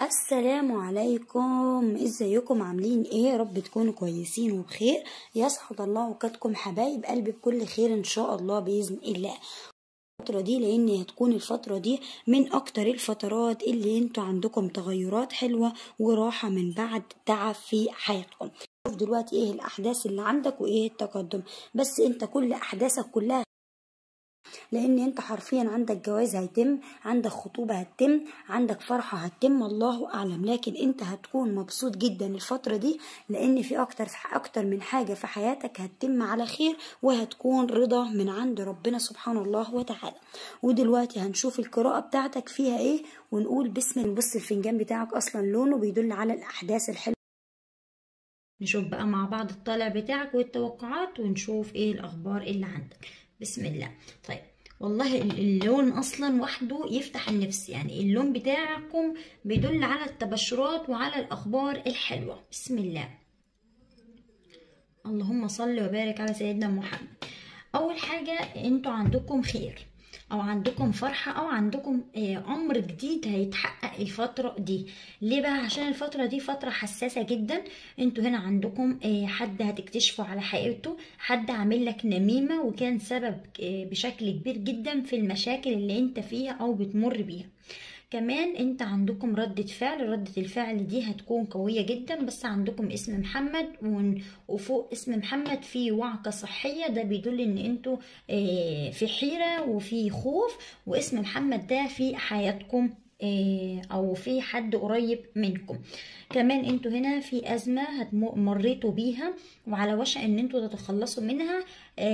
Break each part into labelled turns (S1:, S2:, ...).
S1: السلام عليكم ازيكم عاملين ايه يا رب تكونوا كويسين وبخير يسعد الله اوقاتكم حبايب قلبي بكل خير ان شاء الله باذن الله الفترة دي لان هتكون الفترة دي من اكتر الفترات اللي انتوا عندكم تغيرات حلوة وراحة من بعد تعب في حياتكم شوف دلوقتي ايه الاحداث اللي عندك وايه التقدم بس انت كل احداثك كلها لان انت حرفيا عندك جواز هيتم عندك خطوبة هتتم عندك فرحة هتتم الله اعلم لكن انت هتكون مبسوط جدا الفترة دي لان في اكتر في اكتر من حاجة في حياتك هتتم على خير وهتكون رضا من عند ربنا سبحانه الله وتعالى ودلوقتي هنشوف القراءة بتاعتك فيها ايه ونقول بسم الله بص الفنجان بتاعك اصلا لونه بيدل على الاحداث الحلوة نشوف بقى مع بعض الطالع بتاعك والتوقعات ونشوف ايه الاخبار اللي عندك بسم الله طيب والله اللون اصلا وحده يفتح النفس يعني اللون بتاعكم بيدل على التبشرات وعلى الاخبار الحلوه بسم الله اللهم صل وبارك على سيدنا محمد اول حاجه انتوا عندكم خير او عندكم فرحة او عندكم امر جديد هيتحقق الفترة دي ليه بقى عشان الفترة دي فترة حساسة جدا انتوا هنا عندكم حد هتكتشفوا على حقيقته حد عامل لك نميمة وكان سبب بشكل كبير جدا في المشاكل اللي انت فيها او بتمر بيها كمان انت عندكم ردة فعل ردة الفعل دي هتكون قوية جدا بس عندكم اسم محمد وفوق اسم محمد في وعكة صحية ده بيدل ان انتوا في حيرة وفي خوف واسم محمد ده في حياتكم او في حد قريب منكم كمان انتوا هنا في ازمه مريتوا بيها وعلى وشك ان انتوا تتخلصوا منها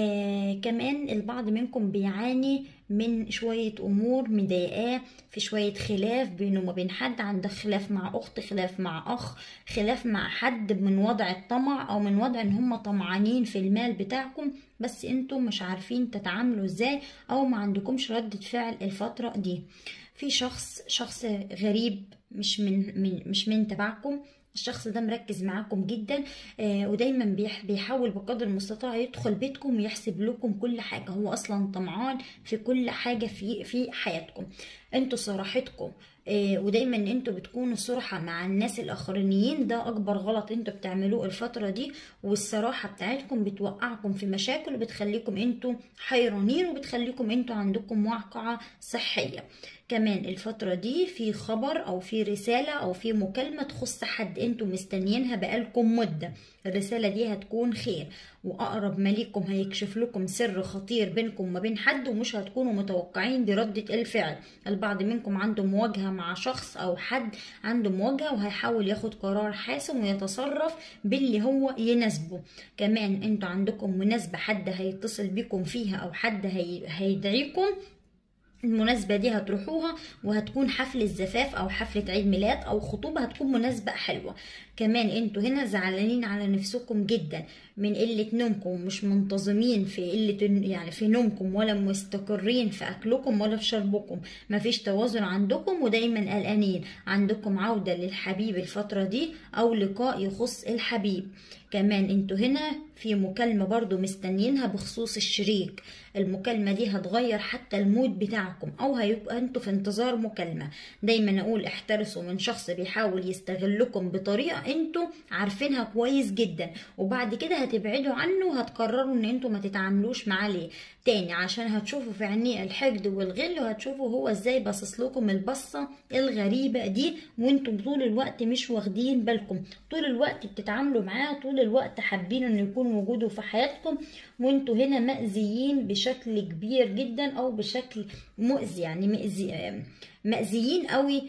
S1: آه كمان البعض منكم بيعاني من شويه امور مضايقاه في شويه خلاف بينه وما بين حد عندك خلاف مع اخت خلاف مع اخ خلاف مع حد من وضع الطمع او من وضع ان هم طمعانين في المال بتاعكم بس انتوا مش عارفين تتعاملوا ازاي او ما عندكمش ردة فعل الفترة دي في شخص شخص غريب مش من, من مش من تبعكم الشخص ده مركز معاكم جدا آه ودايما بيحاول بقدر المستطاع يدخل بيتكم ويحسب لكم كل حاجه هو اصلا طمعان في كل حاجه في في حياتكم انتوا صراحتكم آه ودايما انتوا بتكونوا صرحة مع الناس الاخرانيين ده اكبر غلط انتوا بتعملوه الفترة دي والصراحة بتاعتكم بتوقعكم في مشاكل وبتخليكم انتوا حيرانين وبتخليكم انتوا عندكم واقعة صحية كمان الفترة دي في خبر او في رسالة او في مكالمة تخص حد انتوا مستنيينها بقالكم مدة الرسالة دي هتكون خير واقرب مليكم هيكشف لكم سر خطير بينكم وما بين حد ومش هتكونوا متوقعين بردة الفعل البعض منكم عنده مواجهة مع شخص او حد عنده مواجهة وهيحاول ياخد قرار حاسم ويتصرف باللي هو يناسبه كمان انتوا عندكم مناسبة حد هيتصل بيكم فيها او حد هي... هيدعيكم المناسبة دي هتروحوها وهتكون حفلة زفاف أو حفلة عيد ميلاد أو خطوبة هتكون مناسبة حلوة كمان انتوا هنا زعلانين على نفسكم جدا من قلة نومكم مش منتظمين في قلة يعني في نومكم ولا مستقرين في أكلكم ولا في شربكم مفيش توازن عندكم ودايما قلقانين عندكم عودة للحبيب الفترة دي أو لقاء يخص الحبيب كمان انتوا هنا في مكالمة برضو مستنيينها بخصوص الشريك المكالمة دي هتغير حتى المود بتاعكم أو هيبقى انتوا في انتظار مكالمة دايما أقول احترسوا من شخص بيحاول يستغلكم بطريقة انتوا عارفينها كويس جدا وبعد كده هتبعدوا عنه وهتقرروا ان انتوا ما تتعاملوش معاه ليه تاني عشان هتشوفوا في عينيه الحقد والغل وهتشوفوا هو ازاي باصص لكم البصة الغريبة دي وانتم طول الوقت مش واخدين بالكم طول الوقت بتتعاملوا معاه طول الوقت حابين انه يكون وجوده في حياتكم وانتوا هنا مأذيين بشكل كبير جدا او بشكل مؤذي يعني مأذي مأذيين قوي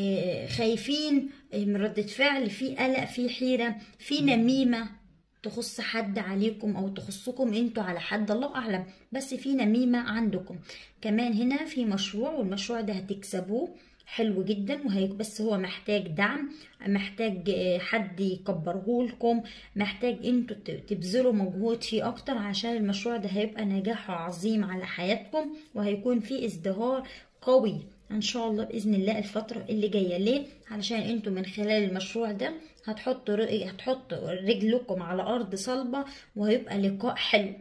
S1: خايفين من ردة فعل في قلق في حيرة في نميمة تخص حد عليكم او تخصكم انتوا على حد الله اعلم بس في نميمة عندكم كمان هنا في مشروع والمشروع ده هتكسبوه حلو جدا وهي بس هو محتاج دعم محتاج حد يكبره لكم محتاج انتوا تبذلوا مجهود فيه اكتر عشان المشروع ده هيبقى نجاحه عظيم على حياتكم وهيكون فيه ازدهار قوي ان شاء الله باذن الله الفتره اللي جايه ليه علشان انتوا من خلال المشروع ده هتحطوا هتحطوا رجلكم على ارض صلبه وهيبقى لقاء حلو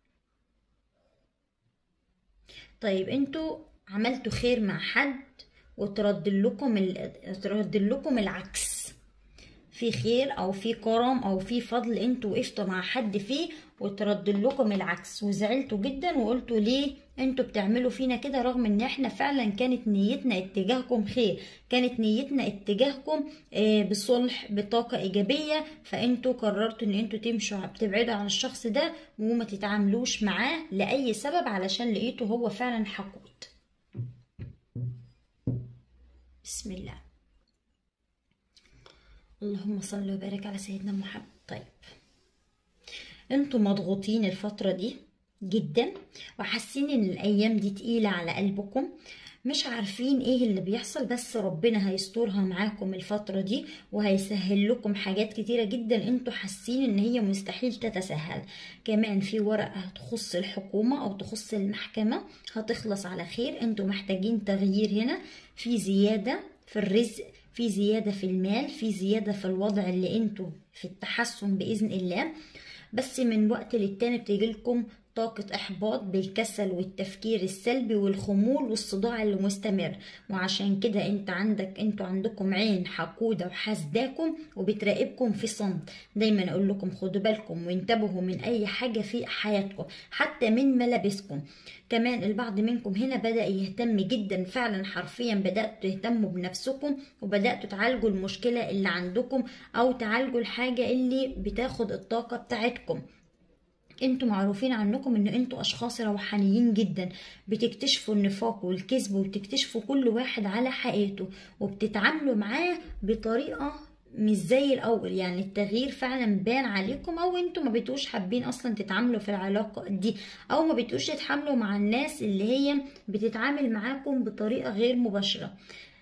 S1: طيب انتوا عملتوا خير مع حد وترد لكم ال... ترد لكم العكس في خير او في كرم او في فضل انتوا وقفتوا مع حد فيه وترد لكم العكس وزعلتوا جدا وقلتوا ليه انتوا بتعملوا فينا كده رغم ان احنا فعلا كانت نيتنا اتجاهكم خير كانت نيتنا اتجاهكم آه، بصلح بطاقة ايجابية فانتوا قررتوا ان انتوا تمشوا تبعدوا عن الشخص ده وما تتعاملوش معاه لاي سبب علشان لقيته هو فعلا حقود بسم الله اللهم صل وبارك على سيدنا محمد طيب انتوا مضغوطين الفترة دي جدا وحاسين ان الايام دي تقيلة على قلبكم مش عارفين ايه اللي بيحصل بس ربنا هيسترها معاكم الفترة دي وهيسهل لكم حاجات كتيرة جدا انتوا حاسين ان هي مستحيل تتسهل كمان في ورقة تخص الحكومة او تخص المحكمة هتخلص على خير انتوا محتاجين تغيير هنا في زيادة في الرزق في زيادة في المال في زيادة في الوضع اللي انتوا في التحسن بإذن الله بس من وقت للتاني بتجيلكم طاقة إحباط بالكسل والتفكير السلبي والخمول والصداع اللي مستمر وعشان كده انت عندك انتوا عندكم عين حقودة وحاسداكم وبتراقبكم في صمت دايما اقول لكم خدوا بالكم وانتبهوا من اي حاجة في حياتكم حتى من ملابسكم كمان البعض منكم هنا بدأ يهتم جدا فعلا حرفيا بدأتوا تهتموا بنفسكم وبدأتوا تعالجوا المشكلة اللي عندكم او تعالجوا الحاجة اللي بتاخد الطاقة بتاعتكم انتوا معروفين عنكم ان انتوا اشخاص روحانيين جدا بتكتشفوا النفاق والكذب وبتكتشفوا كل واحد على حقيقته وبتتعاملوا معاه بطريقة مش زي الاول يعني التغيير فعلا بان عليكم او انتوا ما بتقوش حابين اصلا تتعاملوا في العلاقة دي او ما بتقوش تتعاملوا مع الناس اللي هي بتتعامل معاكم بطريقة غير مباشرة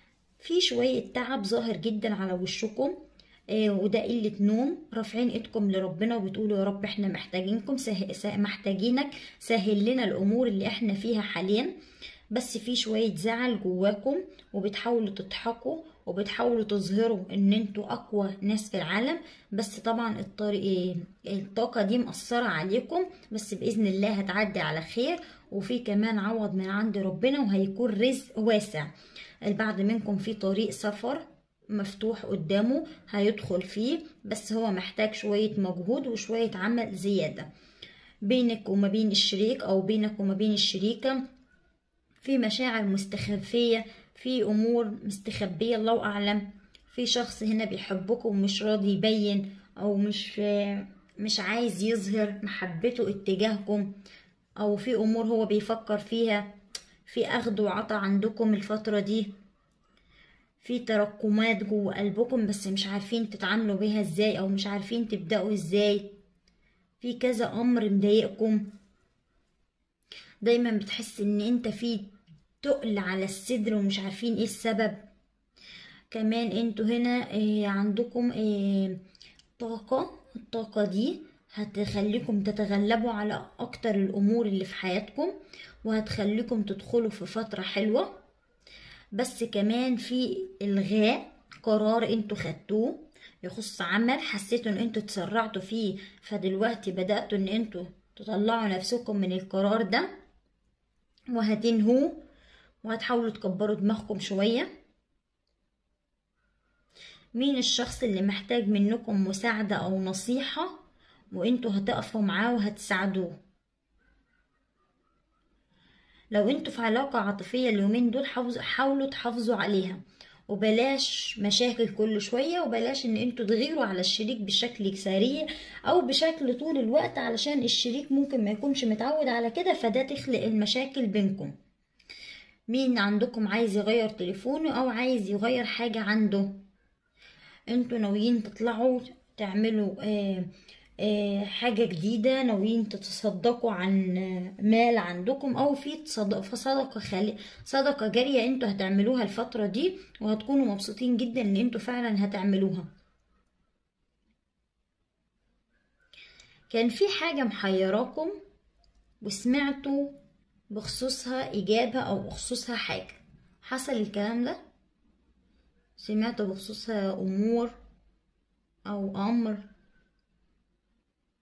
S1: في شوية تعب ظاهر جدا على وشكم آه، وده قلة نوم رافعين ايدكم لربنا وبتقولوا يا رب احنا محتاجينكم سه... سه... محتاجينك سهل لنا الامور اللي احنا فيها حاليا بس في شوية زعل جواكم وبتحاولوا تضحكوا وبتحاولوا تظهروا ان انتوا اقوى ناس في العالم بس طبعا الطريق الطاقة دي مأثرة عليكم بس بإذن الله هتعدي على خير وفي كمان عوض من عند ربنا وهيكون رزق واسع البعض منكم في طريق سفر مفتوح قدامه هيدخل فيه بس هو محتاج شوية مجهود وشوية عمل زيادة بينك وما بين الشريك أو بينك وما بين الشريكة في مشاعر مستخفية في أمور مستخبية الله أعلم في شخص هنا بيحبكم ومش راضي يبين أو مش مش عايز يظهر محبته اتجاهكم أو في أمور هو بيفكر فيها في أخذ وعطا عندكم الفترة دي في تراكمات جوه قلبكم بس مش عارفين تتعاملوا بيها ازاي او مش عارفين تبدأوا ازاي في كذا امر مضايقكم دايما بتحس ان انت في تقل على الصدر ومش عارفين ايه السبب كمان انتوا هنا اه عندكم اه طاقة الطاقة دي هتخليكم تتغلبوا على اكتر الامور اللي في حياتكم وهتخليكم تدخلوا في فترة حلوة بس كمان في الغاء قرار انتوا خدتوه يخص عمل حسيتوا ان انتوا تسرعتوا فيه فدلوقتي بدأتوا ان انتوا تطلعوا نفسكم من القرار ده وهتنهوه وهتحاولوا تكبروا دماغكم شوية مين الشخص اللي محتاج منكم مساعدة او نصيحة وانتوا هتقفوا معاه وهتساعدوه لو انتوا في علاقة عاطفية اليومين دول حاولوا تحافظوا عليها وبلاش مشاكل كل شوية وبلاش ان انتوا تغيروا على الشريك بشكل سريع او بشكل طول الوقت علشان الشريك ممكن ما يكونش متعود على كده فده تخلق المشاكل بينكم مين عندكم عايز يغير تليفونه او عايز يغير حاجة عنده انتوا ناويين تطلعوا تعملوا آه حاجة جديدة ناويين تتصدقوا عن مال عندكم او في صدقة خالي صدقة جارية انتوا هتعملوها الفترة دي وهتكونوا مبسوطين جدا ان انتوا فعلا هتعملوها كان في حاجة محيراكم وسمعتوا بخصوصها إجابة أو بخصوصها حاجة حصل الكلام ده سمعتوا بخصوصها أمور أو أمر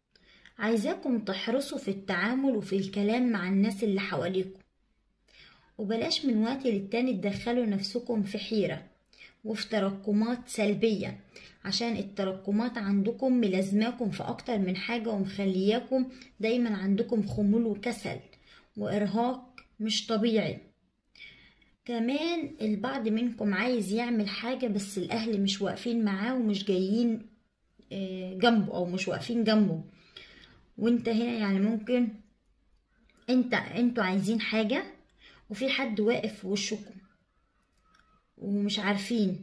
S1: عايزاكم تحرصوا في التعامل وفي الكلام مع الناس اللي حواليكم وبلاش من وقت للتاني تدخلوا نفسكم في حيرة وفي تراكمات سلبية عشان التراكمات عندكم ملازماكم في أكتر من حاجة ومخلياكم دايما عندكم خمول وكسل وإرهاق مش طبيعي كمان البعض منكم عايز يعمل حاجة بس الأهل مش واقفين معاه ومش جايين جنبه أو مش واقفين جنبه وانت هنا يعني ممكن انت انتوا عايزين حاجة وفي حد واقف في وشكم ومش عارفين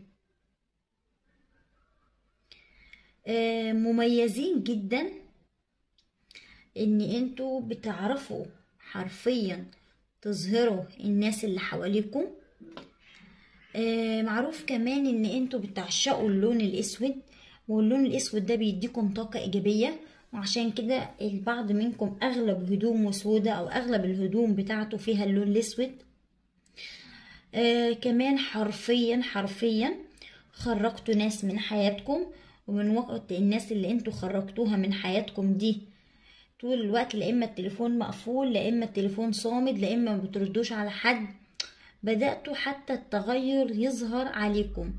S1: مميزين جدا ان انتوا بتعرفوا حرفيا تظهروا الناس اللي حواليكم معروف كمان ان انتوا بتعشقوا اللون الاسود واللون الاسود ده بيديكم طاقة ايجابية وعشان كده البعض منكم اغلب هدومه سودة او اغلب الهدوم بتاعته فيها اللون الاسود آه كمان حرفيا حرفيا خرجتوا ناس من حياتكم ومن وقت الناس اللي انتوا خرجتوها من حياتكم دي طول الوقت لا اما التليفون مقفول لا اما التليفون صامد لا اما ما بتردوش على حد بدأتوا حتى التغير يظهر عليكم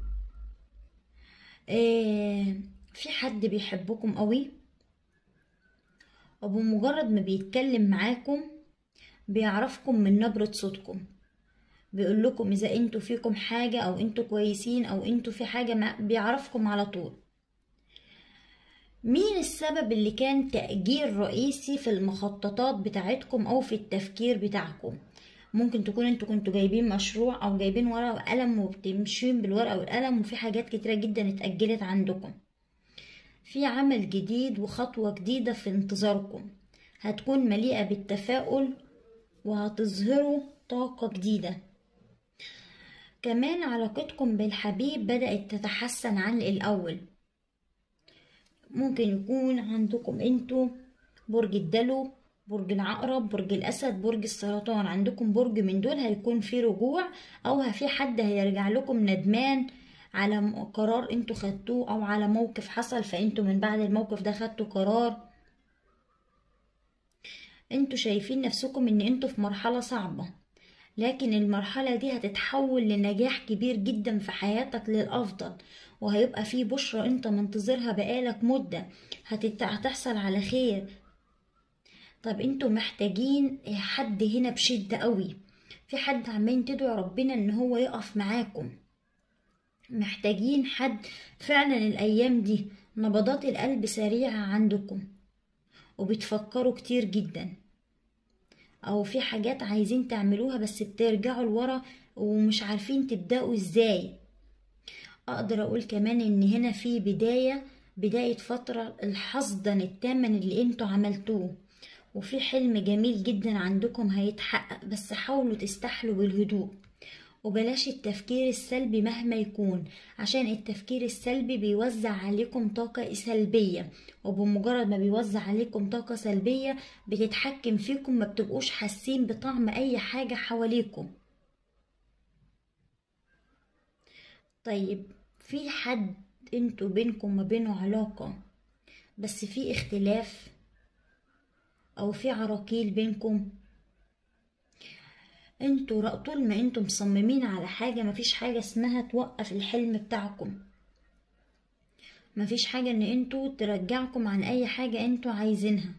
S1: آه في حد بيحبكم قوي وبمجرد ما بيتكلم معاكم بيعرفكم من نبرة صوتكم بيقول لكم اذا انتوا فيكم حاجة او انتوا كويسين او انتوا في حاجة ما بيعرفكم على طول مين السبب اللي كان تأجيل رئيسي في المخططات بتاعتكم او في التفكير بتاعكم ممكن تكون انتوا كنتوا جايبين مشروع او جايبين ورقة وقلم وبتمشين بالورقة والقلم وفي حاجات كتيرة جدا اتأجلت عندكم في عمل جديد وخطوة جديدة في انتظاركم هتكون مليئة بالتفاؤل وهتظهروا طاقة جديدة كمان علاقتكم بالحبيب بدأت تتحسن عن الأول ممكن يكون عندكم انتوا برج الدلو برج العقرب برج الأسد برج السرطان عندكم برج من دول هيكون فيه رجوع أو في حد هيرجع لكم ندمان على قرار انتوا خدتوه او على موقف حصل فانتوا من بعد الموقف ده خدتوا قرار انتوا شايفين نفسكم ان انتوا في مرحلة صعبة لكن المرحلة دي هتتحول لنجاح كبير جدا في حياتك للأفضل وهيبقى في بشرة انت منتظرها بقالك مدة هتت... هتحصل على خير طب انتوا محتاجين حد هنا بشدة قوي في حد عمالين تدعوا ربنا ان هو يقف معاكم محتاجين حد فعلا الايام دي نبضات القلب سريعة عندكم وبتفكروا كتير جدا او في حاجات عايزين تعملوها بس بترجعوا لورا ومش عارفين تبدأوا ازاي اقدر اقول كمان ان هنا في بداية بداية فترة الحصدا التامن اللي انتوا عملتوه وفي حلم جميل جدا عندكم هيتحقق بس حاولوا تستحلوا بالهدوء وبلاش التفكير السلبي مهما يكون عشان التفكير السلبي بيوزع عليكم طاقة سلبية وبمجرد ما بيوزع عليكم طاقة سلبية بتتحكم فيكم ما بتبقوش حاسين بطعم اي حاجة حواليكم طيب في حد انتوا بينكم ما بينه علاقة بس في اختلاف او في عراقيل بينكم انتوا طول ما انتوا مصممين على حاجة مفيش حاجة اسمها توقف الحلم بتاعكم مفيش حاجة ان انتوا ترجعكم عن اي حاجة انتوا عايزينها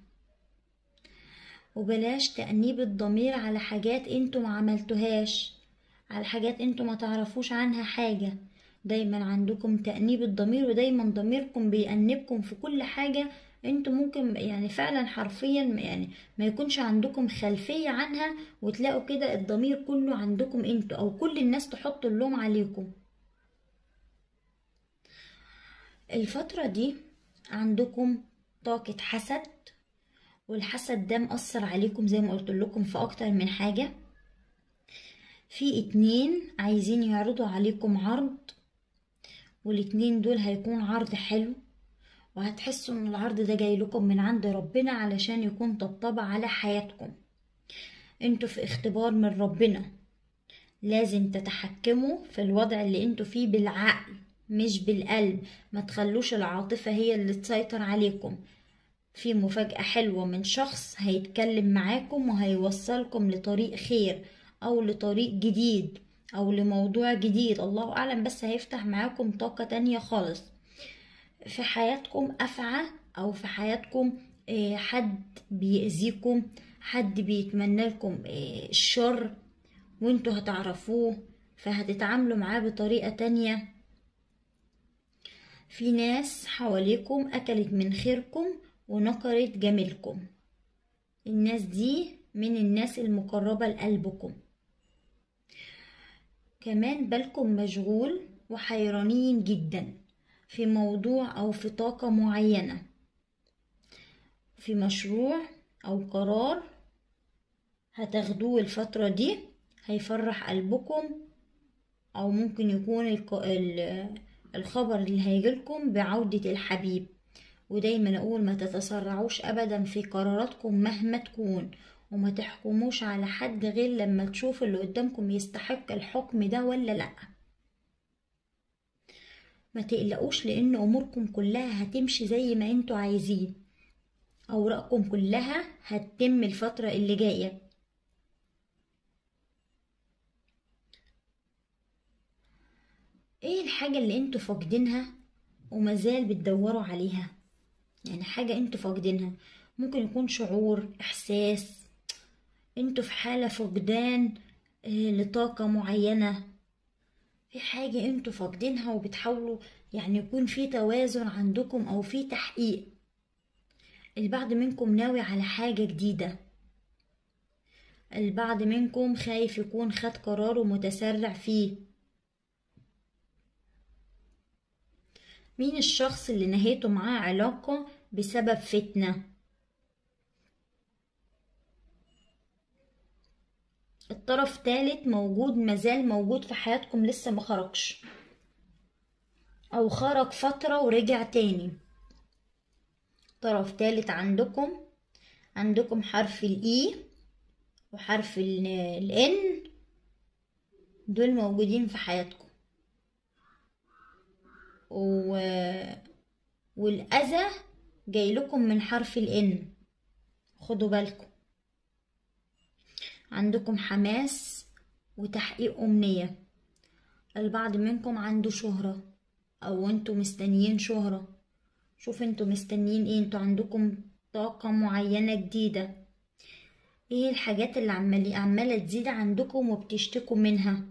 S1: وبلاش تأنيب الضمير على حاجات انتوا ما عملتوهاش على حاجات انتوا ما تعرفوش عنها حاجة دايما عندكم تأنيب الضمير ودايما ضميركم بيأنبكم في كل حاجة انتوا ممكن يعني فعلا حرفيا يعني ما يكونش عندكم خلفية عنها وتلاقوا كده الضمير كله عندكم انتوا او كل الناس تحط اللوم عليكم الفترة دي عندكم طاقة حسد والحسد ده مأثر عليكم زي ما قلت لكم في اكتر من حاجة في اتنين عايزين يعرضوا عليكم عرض والاتنين دول هيكون عرض حلو وهتحسوا ان العرض ده جاي لكم من عند ربنا علشان يكون طبطبة على حياتكم انتوا في اختبار من ربنا لازم تتحكموا في الوضع اللي انتوا فيه بالعقل مش بالقلب ما تخلوش العاطفة هي اللي تسيطر عليكم في مفاجأة حلوة من شخص هيتكلم معاكم وهيوصلكم لطريق خير او لطريق جديد او لموضوع جديد الله اعلم بس هيفتح معاكم طاقة تانية خالص في حياتكم افعى او في حياتكم آه، حد بيأذيكم حد بيتمنى لكم آه، الشر وانتوا هتعرفوه فهتتعاملوا معاه بطريقة تانية في ناس حواليكم أكلت من خيركم ونقرت جميلكم الناس دي من الناس المقربة لقلبكم كمان بالكم مشغول وحيرانين جدا في موضوع أو في طاقة معينة في مشروع أو قرار هتاخدوه الفترة دي هيفرح قلبكم أو ممكن يكون الق- ال- الخبر اللي هيجيلكم بعودة الحبيب ودايما أقول ما تتسرعوش أبدا في قراراتكم مهما تكون وما تحكموش على حد غير لما تشوف اللي قدامكم يستحق الحكم ده ولا لأ ما تقلقوش لأن أموركم كلها هتمشي زي ما انتوا عايزين أوراقكم كلها هتتم الفترة اللي جاية ايه الحاجة اللي انتوا فاقدينها ومازال بتدوروا عليها يعني حاجة انتوا فاقدينها ممكن يكون شعور احساس انتوا في حالة فقدان آه، لطاقة معينة في حاجة انتوا فاقدينها وبتحاولوا يعني يكون في توازن عندكم او في تحقيق البعض منكم ناوي على حاجة جديدة البعض منكم خايف يكون خد قراره متسرع فيه مين الشخص اللي نهيتوا معاه علاقة بسبب فتنة الطرف تالت موجود مازال موجود في حياتكم لسه ما خرجش او خرج فترة ورجع تاني طرف تالت عندكم عندكم حرف الاي وحرف الان دول موجودين في حياتكم و... والأذى جاي لكم من حرف الإن خدوا بالكم عندكم حماس وتحقيق أمنية البعض منكم عنده شهرة أو انتوا مستنيين شهرة شوف انتوا مستنيين ايه انتوا عندكم طاقة معينة جديدة ايه الحاجات اللي عمالي عمالة تزيد عندكم وبتشتكوا منها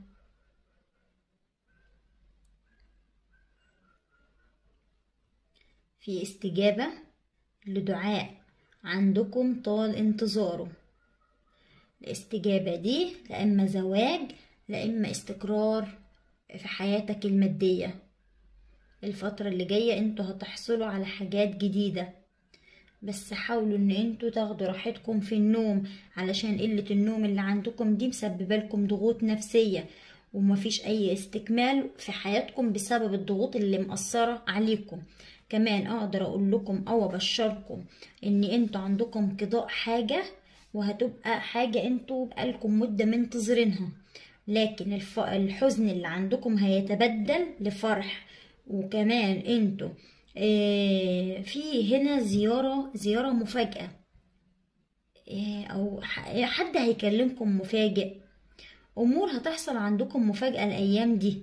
S1: في استجابة لدعاء عندكم طال انتظاره الاستجابة دي لا إما زواج لا إما استقرار في حياتك المادية الفترة اللي جاية انتوا هتحصلوا على حاجات جديدة بس حاولوا ان انتوا تاخدوا راحتكم في النوم علشان قلة النوم اللي عندكم دي مسببة لكم ضغوط نفسية ومفيش اي استكمال في حياتكم بسبب الضغوط اللي مأثرة عليكم كمان اقدر اقول لكم او ابشركم ان انتوا عندكم قضاء حاجة وهتبقى حاجة انتوا بقالكم مدة منتظرينها لكن الف... الحزن اللي عندكم هيتبدل لفرح وكمان انتوا اه في هنا زيارة زيارة مفاجأة اه او ح- حد هيكلمكم مفاجئ امور هتحصل عندكم مفاجأة الايام دي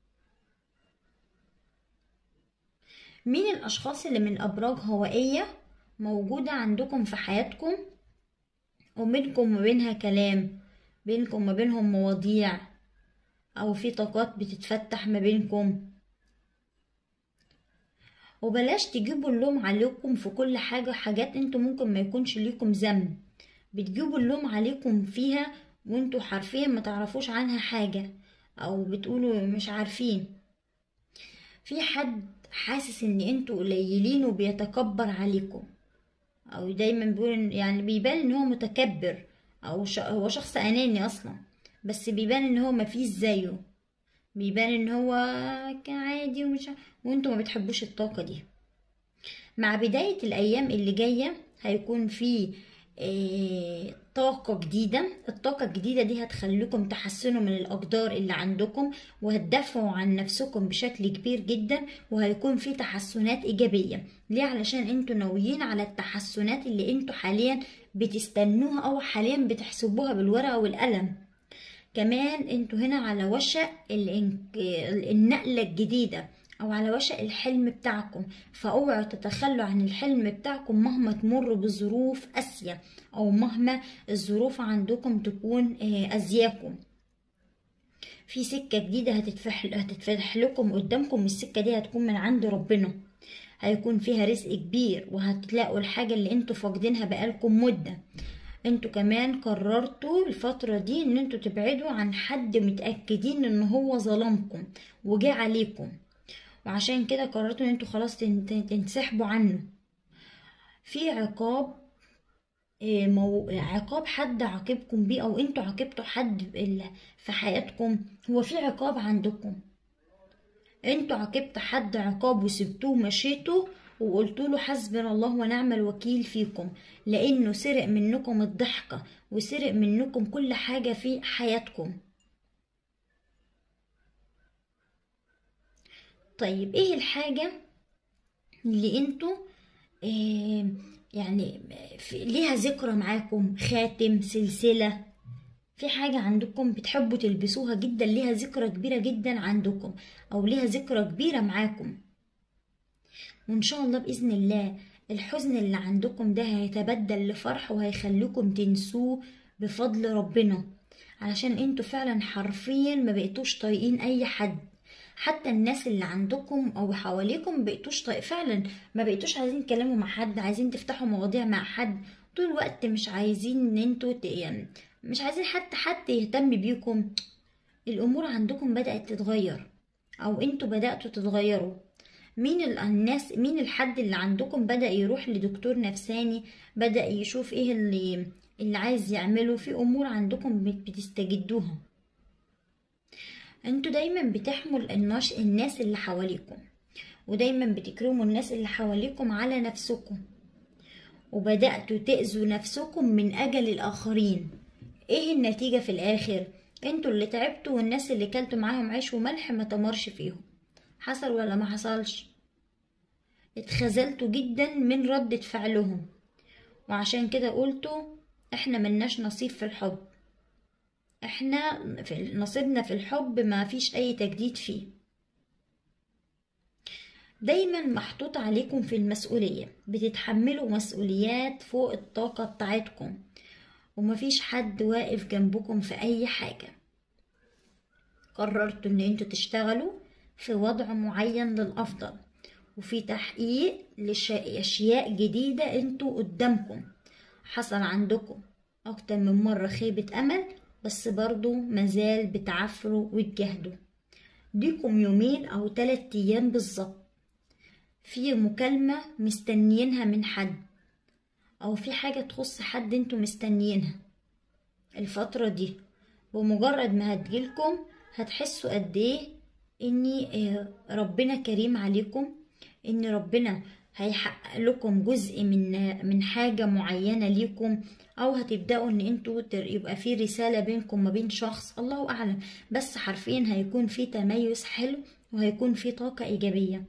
S1: مين الاشخاص اللي من ابراج هوائية موجودة عندكم في حياتكم وبينكم وبينها كلام بينكم وما بينهم مواضيع او في طاقات بتتفتح ما بينكم وبلاش تجيبوا اللوم عليكم في كل حاجة حاجات انتوا ممكن ما يكونش ليكم ذنب بتجيبوا اللوم عليكم فيها وانتوا حرفيا ما تعرفوش عنها حاجة او بتقولوا مش عارفين في حد حاسس ان انتوا قليلين وبيتكبر عليكم او دايما بيقول إن- يعني بيبان ان هو متكبر او ش... هو شخص اناني اصلا بس بيبان ان هو مفيش زيه بيبان ان هو كان عادي ومش ع- وانتوا ما بتحبوش الطاقة دي مع بداية الايام اللي جاية هيكون في آه، طاقة جديدة الطاقة الجديدة دي هتخليكم تحسنوا من الأقدار اللي عندكم وهتدافعوا عن نفسكم بشكل كبير جدا وهيكون في تحسنات إيجابية ليه علشان انتوا ناويين على التحسنات اللي انتوا حاليا بتستنوها أو حاليا بتحسبوها بالورقة والقلم كمان انتوا هنا على وشك الإن- النقلة الجديدة او على وشك الحلم بتاعكم فاوعوا تتخلوا عن الحلم بتاعكم مهما تمروا بظروف قاسية او مهما الظروف عندكم تكون آه، أذياكم في سكة جديدة هتتفتح هتتفتح لكم قدامكم السكة دي هتكون من عند ربنا هيكون فيها رزق كبير وهتلاقوا الحاجة اللي انتوا فاقدينها بقالكم مدة انتوا كمان قررتوا الفترة دي ان انتوا تبعدوا عن حد متأكدين ان هو ظلمكم وجه عليكم وعشان كده قررتوا ان انتوا خلاص تن- تن- تنسحبوا عنه في عقاب إيه، مو... عقاب حد عاقبكم بيه او انتوا عاقبتوا حد ال- في حياتكم هو في عقاب عندكم انتوا عاقبتوا حد عقاب وسبتوه ومشيتوا وقلتوا له حسبنا الله ونعم الوكيل فيكم لانه سرق منكم الضحكة وسرق منكم كل حاجة في حياتكم طيب ايه الحاجة اللي انتوا إيه يعني في ليها ذكرى معاكم خاتم سلسلة في حاجة عندكم بتحبوا تلبسوها جدا ليها ذكرى كبيرة جدا عندكم أو ليها ذكرى كبيرة معاكم وإن شاء الله بإذن الله الحزن اللي عندكم ده هيتبدل لفرح وهيخليكم تنسوه بفضل ربنا علشان انتوا فعلا حرفيا ما بقيتوش طايقين أي حد حتى الناس اللي عندكم او حواليكم بقيتوش طايق فعلا ما بقيتوش عايزين تتكلموا مع حد عايزين تفتحوا مواضيع مع حد طول الوقت مش عايزين ان انتوا ت- يعني مش عايزين حتى حد يهتم بيكم الامور عندكم بدأت تتغير او انتوا بدأتوا تتغيروا مين ال- الناس مين الحد اللي عندكم بدأ يروح لدكتور نفساني بدأ يشوف ايه اللي اللي عايز يعمله في امور عندكم بت- بتستجدوها انتوا دايما بتحموا الناش الناس اللي حواليكم ودايما بتكرموا الناس اللي حواليكم على نفسكم وبدأتوا تأذوا نفسكم من أجل الآخرين ايه النتيجة في الآخر انتوا اللي تعبتوا والناس اللي كلتوا معاهم عيش وملح ما تمرش فيهم حصل ولا ما حصلش اتخذلتوا جدا من ردة فعلهم وعشان كده قلتوا احنا ملناش نصيب في الحب احنا في نصيبنا في الحب ما فيش اي تجديد فيه دايما محطوط عليكم في المسؤولية بتتحملوا مسؤوليات فوق الطاقة بتاعتكم ومفيش حد واقف جنبكم في اي حاجة قررتوا ان انتوا تشتغلوا في وضع معين للافضل وفي تحقيق لاشياء جديدة انتوا قدامكم حصل عندكم اكتر من مرة خيبة امل بس برضو مازال بتعافروا وتجاهدوا ليكم يومين او تلات ايام بالظبط في مكالمة مستنيينها من حد او في حاجة تخص حد انتوا مستنيينها الفترة دي بمجرد ما هتجيلكم هتحسوا قد ايه اني آه، ربنا كريم عليكم ان ربنا هيحقق لكم جزء من من حاجة معينة ليكم او هتبدأوا ان انتوا تر- يبقى في رسالة بينكم ما بين شخص الله اعلم بس حرفيا هيكون في تميز حلو وهيكون في طاقة ايجابية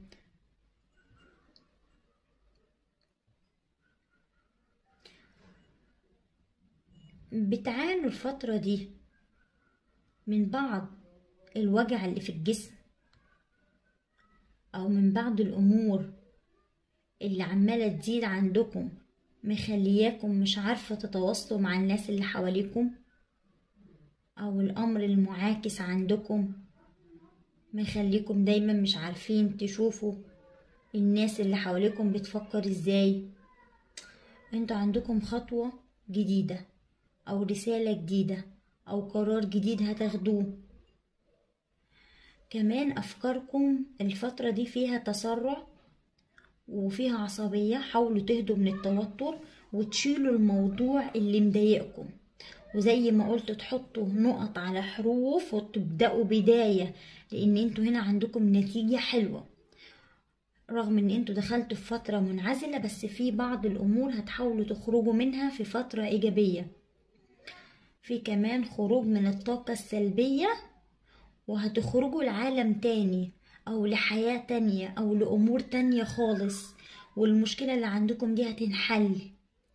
S1: بتعانوا الفترة دي من بعض الوجع اللي في الجسم أو من بعض الأمور اللي عمالة تزيد عندكم مخلياكم مش عارفة تتواصلوا مع الناس اللي حواليكم أو الأمر المعاكس عندكم مخليكم دايما مش عارفين تشوفوا الناس اللي حواليكم بتفكر ازاي انتوا عندكم خطوة جديدة أو رسالة جديدة أو قرار جديد هتاخدوه كمان أفكاركم الفترة دي فيها تسرع وفيها عصبية حاولوا تهدوا من التوتر وتشيلوا الموضوع اللي مضايقكم وزي ما قلت تحطوا نقط على حروف وتبدأوا بداية لأن انتوا هنا عندكم نتيجة حلوة رغم ان انتوا دخلتوا في فترة منعزلة بس في بعض الأمور هتحاولوا تخرجوا منها في فترة إيجابية في كمان خروج من الطاقة السلبية وهتخرجوا لعالم تاني أو لحياة تانية أو لأمور تانية خالص والمشكلة اللي عندكم دي هتنحل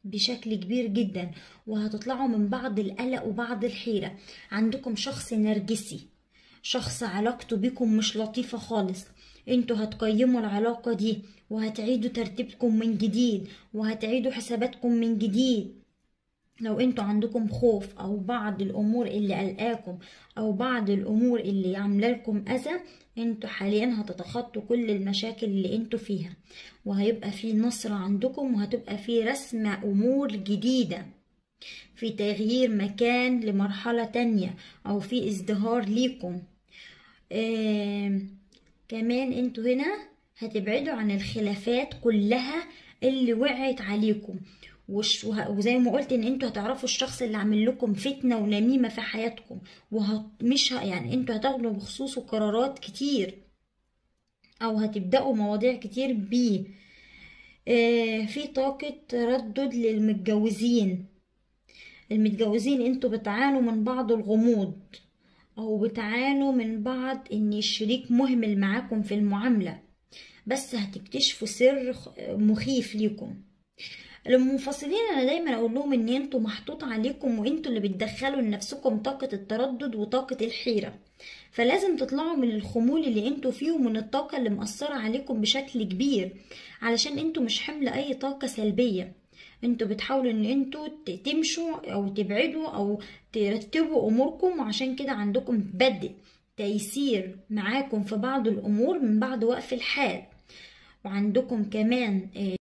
S1: بشكل كبير جدا وهتطلعوا من بعض القلق وبعض الحيرة عندكم شخص نرجسي شخص علاقته بيكم مش لطيفة خالص انتوا هتقيموا العلاقة دي وهتعيدوا ترتيبكم من جديد وهتعيدوا حساباتكم من جديد لو انتوا عندكم خوف او بعض الامور اللي قلقاكم او بعض الامور اللي عامله لكم اذى انتوا حاليا هتتخطوا كل المشاكل اللي انتوا فيها وهيبقى في نصر عندكم وهتبقى في رسم امور جديده في تغيير مكان لمرحله تانية او في ازدهار ليكم آه كمان انتوا هنا هتبعدوا عن الخلافات كلها اللي وقعت عليكم وش وزي ما قلت ان انتوا هتعرفوا الشخص اللي عامل لكم فتنه ونميمه في حياتكم ومش يعني انتوا هتاخدوا بخصوصه قرارات كتير او هتبداوا مواضيع كتير بيه آه في طاقه تردد للمتجوزين المتجوزين انتوا بتعانوا من بعض الغموض او بتعانوا من بعض ان الشريك مهمل معاكم في المعامله بس هتكتشفوا سر مخيف ليكم المنفصلين انا دايما اقول لهم ان انتوا محطوط عليكم وانتوا اللي بتدخلوا لنفسكم طاقة التردد وطاقة الحيرة فلازم تطلعوا من الخمول اللي انتوا فيه ومن الطاقة اللي مأثرة عليكم بشكل كبير علشان انتوا مش حمل اي طاقة سلبية انتوا بتحاولوا ان انتوا تمشوا او تبعدوا او ترتبوا اموركم وعشان كده عندكم بدء تيسير معاكم في بعض الامور من بعد وقف الحال وعندكم كمان